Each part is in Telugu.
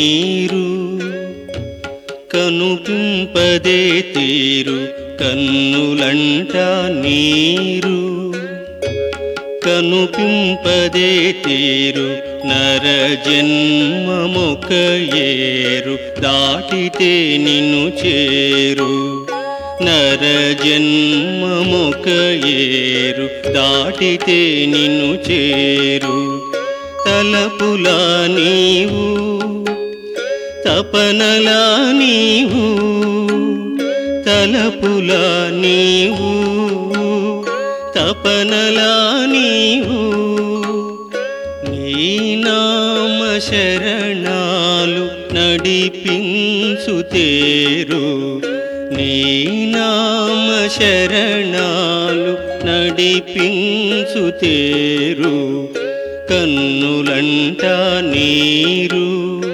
నీరు కనుపింపదే తీరు కన్నులంట నీరు కనుపింపదే తీరు నర జన్మముక ఏరు దాటితే నిన్ను చేరు నర జన్మముక ఏరు దాటితే నిన్ను చేరు తలపులా నీవు తపనలా నీవు తలపులా నీవు తపనలా నీవు నీ నామ శరణాలు నడిపించు తేరు నీ నామ శరణాలు నడిపించు తేరు కన్నులంట నీరు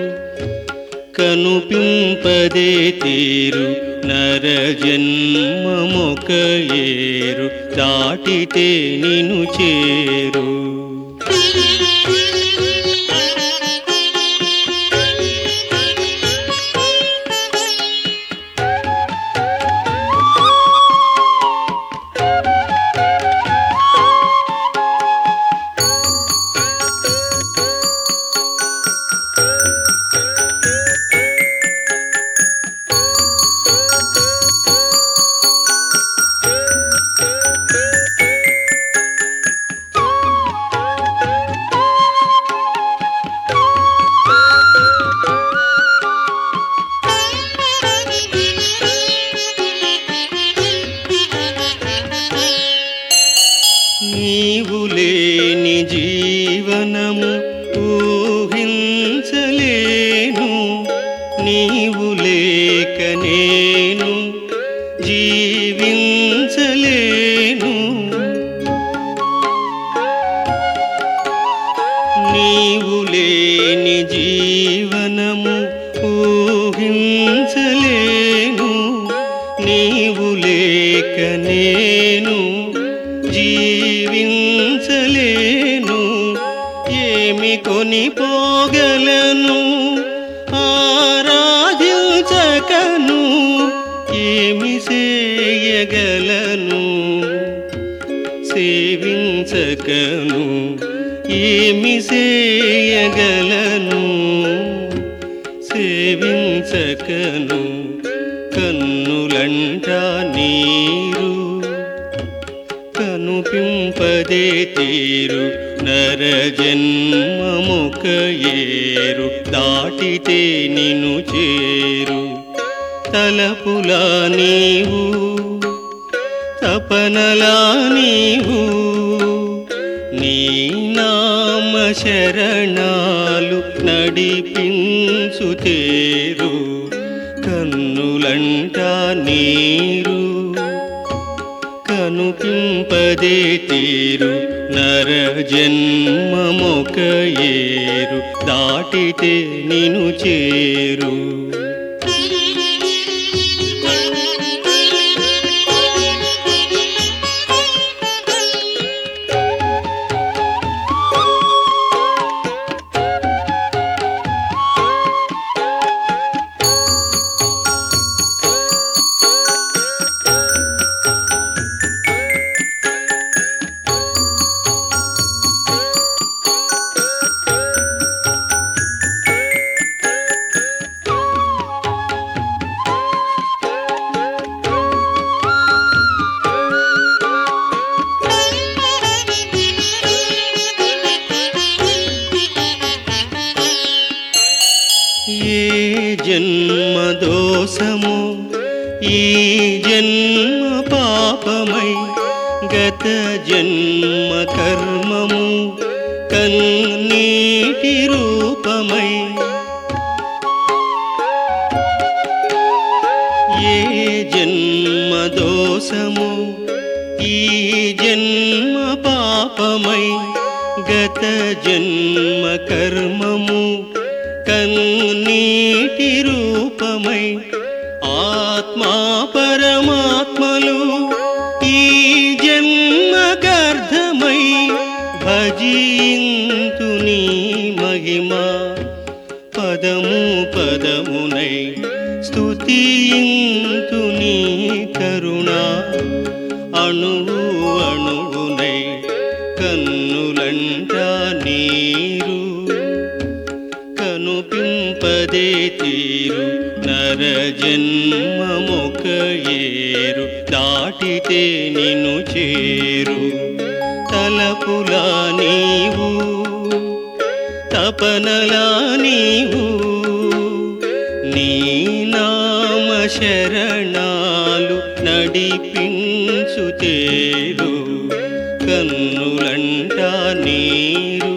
కనుపింపదే తీరు నర జన్మముక ఏరు దాటితే నిను చేరు నీవు లేని జీవనము ఊహించలేను నీవు లేక నేను జీవించలేను నీవు లేని జీవనము ఊహించలేను నీవు లేక నేను జీవించలేను ఏమి కొనిపోగలను ఆరాధించకను ఏమి చేయగలను సేవించకను ఏమి చేయగలను సేవించకను కన్నులంట నీరు కనుపింపదే తీరు నర జన్మముక ఏరు దాటితే నిను చేరు తలపులా నీవు తపనలా నీవు నీ నామ శరణాలు నడిపించు తేరు కన్నులంట నీరు కనుపింపదే తీరు నర జన్మముక ఏరు దాటితే నిను చేరు ఏ జన్మ దోషము ఈ జన్మ పాపమై గత జన్మ కర్మము కన్నీటి రూపమై ఏ జన్మ దోషము ఈ జన్మ పాపమై గత జన్మ కర్మము కన్నీటి రూపమై ఆత్మా పరమాత్మలు ఈ జన్మ గర్ధమై భజింతు నీ మహిమ పదము పదమునై స్తుతియింతు నీ కరుణా అణువు అణువునై కన్నులంట నీరు కనుపింపదే తీరు నర జన్మమొక ఏరు దాటితే నిన్ను చేరు తలపులా నీవు తపనలా నీవు నీ నామ శరణాలు నడిపించు తేరు కన్నులంట నీరు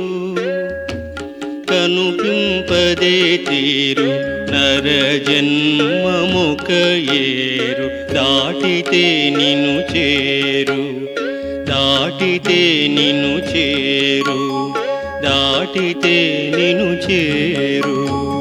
కనుపింపదే తీరు నర జన్మముక ఏరు దాటితే నిన్ను చేరు దాటితే నిన్ను చేరు దాటితే నిన్ను చేరు